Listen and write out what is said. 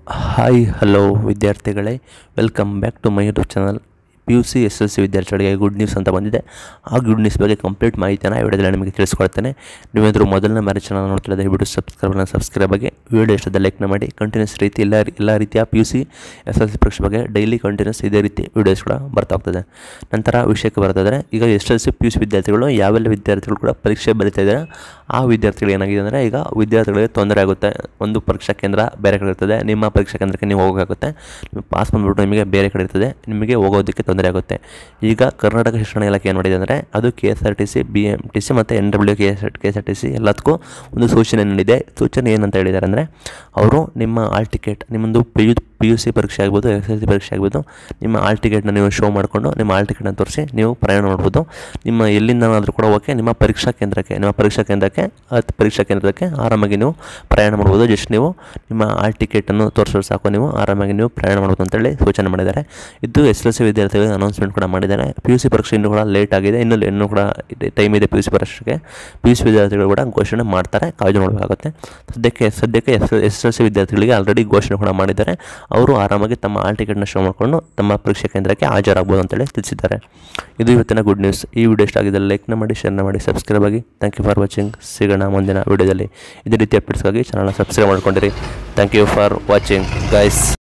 hi hello ವಿದ್ಯಾರ್ಥಿಗಳೇ welcome back to my YouTube channel P U C S L C ವಿದ್ಯಾರ್ಥಿಗಳಿಗೆ good news ಅಂತ ಬಂದಿದೆ ಆ good news ಬಗ್ಗೆ ಕಂಪ್ಲೀಟ್ ಮಾಹಿತಿಯನ್ನು ಈ ವಿಡಿಯೋದಲ್ಲಿ ನಿಮಗೆ ತಿಳಿಸ್ಕೊಡ್ತೇನೆ ನೀವೇನಾದರೂ ಮೊದಲನೇ ಬಾರಿ ಚಾನಲ್ ನೋಡ್ತಿಲ್ಲ ದಯವಿಟ್ಟು ಸಬ್ಸ್ಕ್ರೈಬ್ನ ಸಬ್ಸ್ಕ್ರೈಬ್ ಆಗಿ ವಿಡಿಯೋ ಇಷ್ಟದ ಲೈಕ್ನ ಮಾಡಿ ಕಂಟಿನ್ಯೂಸ್ ರೀತಿ ಎಲ್ಲ ಎಲ್ಲ ರೀತಿಯ P U C S L C ಪರೀಕ್ಷೆ ಬಗ್ಗೆ ಡೈಲಿ ಕಂಟಿನ್ಯೂಸ್ ಇದೇ ರೀತಿ ವೀಡಿಯೋಸ್ ಕೂಡ ಬರ್ತಾ ಹೋಗ್ತದೆ ನಂತರ ವಿಷಯಕ್ಕೆ ಬರೋದಾದರೆ ಈಗ S L C P U C ವಿದ್ಯಾರ್ಥಿಗಳು ಯಾವೆಲ್ಲ ವಿದ್ಯಾರ್ಥಿಗಳು ಕೂಡ ಪರೀಕ್ಷೆ ಬರೀತಾ ಇದ್ದಾರೆ ಆ ವಿದ್ಯಾರ್ಥಿಗಳು ಏನಾಗಿದೆ ಅಂದರೆ ಈಗ ವಿದ್ಯಾರ್ಥಿಗಳಿಗೆ ತೊಂದರೆ ಆಗುತ್ತೆ ಒಂದು ಪರೀಕ್ಷಾ ಕೇಂದ್ರ ಬೇರೆ ಕಡೆ ಇರ್ತದೆ ನಿಮ್ಮ ಪರೀಕ್ಷಾ ಕೇಂದ್ರಕ್ಕೆ ನೀವು ಹೋಗೋಕ್ಕಾಗುತ್ತೆ ನಿಮ್ಮ ಪಾಸ್ ಬಂದ್ಬಿಟ್ಟು ನಿಮಗೆ ಬೇರೆ ಕಡೆ ಇರ್ತದೆ ನಿಮಗೆ ಹೋಗೋದಕ್ಕೆ ತೊಂದರೆ ಆಗುತ್ತೆ ಈಗ ಕರ್ನಾಟಕ ಶಿಕ್ಷಣ ಇಲಾಖೆ ಏನು ಮಾಡಿದೆ ಅಂದರೆ ಅದು K S R T C B M T C ಮತ್ತು N W K S K S R T C ಎಲ್ಲದಕ್ಕೂ ಒಂದು ಸೂಚನೆ ನೀಡಿದೆ ಸೂಚನೆ ಏನಂತ ಹೇಳಿದ್ದಾರೆ ಅಂದರೆ ಅವರು ನಿಮ್ಮ ಆಲ್ ಟಿಕೆಟ್ ನಿಮ್ಮೊಂದು P U P U C ಪರೀಕ್ಷೆ ಆಗ್ಬೋದು ಎಸ್ ಎಲ್ ಸಿ ಪರೀಕ್ಷೆ ಆಗ್ಬೋದು ನಿಮ್ಮ ಆಲ್ ಟಿಕೆಟ್ನ ನೀವು ಶೋ ಮಾಡಿಕೊಂಡು ನಿಮ್ಮ ಆಲ್ ಟಿಕೆಟ್ನ ತೋರಿಸಿ ನೀವು ಪ್ರಯಾಣ ಮಾಡ್ಬೋದು ನಿಮ್ಮ ಎಲ್ಲಿಂದನಾದರೂ ಕೂಡ ಓಕೆ ನಿಮ್ಮ ಪರೀಕ್ಷಾ ಕೇಂದ್ರಕ್ಕೆ ನಿಮ್ಮ ಪರೀಕ್ಷಾ ಕೇಂದ್ರಕ್ಕೆ ಅದು ಪರೀಕ್ಷಾ ಕೇಂದ್ರಕ್ಕೆ ಆರಾಮಾಗಿ ನೀವು ಪ್ರಯಾಣ ಮಾಡ್ಬೋದು ಜಸ್ಟ್ ನೀವು ನಿಮ್ಮ ಆಲ್ ಟಿಕೆಟನ್ನು ತೋರಿಸೋದು ಸಾಕು ನೀವು ಆರಾಮಾಗಿ ನೀವು ಪ್ರಯಾಣ ಮಾಡ್ಬೋದು ಅಂತೇಳಿ ಸೂಚನೆ ಮಾಡಿದ್ದಾರೆ ಇದು ಎಸ್ ಎಲ್ ಸಿ ವಿದ್ಯಾರ್ಥಿಗಳಿಗೆ ಅನೌನ್ಸ್ಮೆಂಟ್ ಕೂಡ ಮಾಡಿದ್ದಾರೆ ಪಿ ಯು ಸಿ ಪರೀಕ್ಷೆ ಇನ್ನೂ ಕೂಡ ಲೇಟ್ ಆಗಿದೆ ಇನ್ನೂ ಇನ್ನೂ ಕೂಡ ಟೈಮ್ ಇದೆ ಪಿ ಯು ಸಿ ಪರೀಕ್ಷೆಗೆ ಪಿ ಯು ಸಿ ವಿದ್ಯಾರ್ಥಿಗಳು ಕೂಡ ಘೋಷಣೆ ಮಾಡ್ತಾರೆ ಕಾಳಜಿ ಮಾಡಬೇಕಾಗುತ್ತೆ ಸದ್ಯಕ್ಕೆ ಸದ್ಯಕ್ಕೆ ಎಸ್ ಎಸ್ ಎಲ್ ಸಿ ವಿದ್ಯಾರ್ಥಿಗಳಿಗೆ ಆಲ್ರೆಡಿ ಘೋಷಣೆ ಕೂಡ ಮಾಡಿದ್ದಾರೆ ಅವರು ಆರಾಮಾಗಿ ತಮ್ಮ ಆಲ್ ಟಿಕೆಟ್ನ ಶೋ ಮಾಡಿಕೊಂಡು ತಮ್ಮ ಪರೀಕ್ಷಾ ಕೇಂದ್ರಕ್ಕೆ ಹಾಜರಾಗ್ಬೋದು ಅಂತೇಳಿ ತಿಳಿಸಿದ್ದಾರೆ ಇದು ಇವತ್ತಿನ ಗುಡ್ ನ್ಯೂಸ್ ಈ ವಿಡಿಯೋ ಇಷ್ಟ ಆಗಿದ್ದಲ್ಲಿ ಲೈಕ್ನ ಮಾಡಿ ಶೇರ್ನ ಮಾಡಿ ಸಬ್ಸ್ಕ್ರೈಬ್ ಆಗಿ ಥ್ಯಾಂಕ್ ಯು ಫಾರ್ ವಾಚಿಂಗ್ ಸಿಗೋಣ ಮುಂದಿನ ವಿಡಿಯೋದಲ್ಲಿ ಇದೇ ರೀತಿ ಅಪ್ಡೇಟ್ಸ್ಗಾಗಿ ಚಾನಲ್ನ ಸಬ್ಸ್ಕ್ರೈಬ್ ಮಾಡ್ಕೊಂಡಿರಿ thank you for watching guys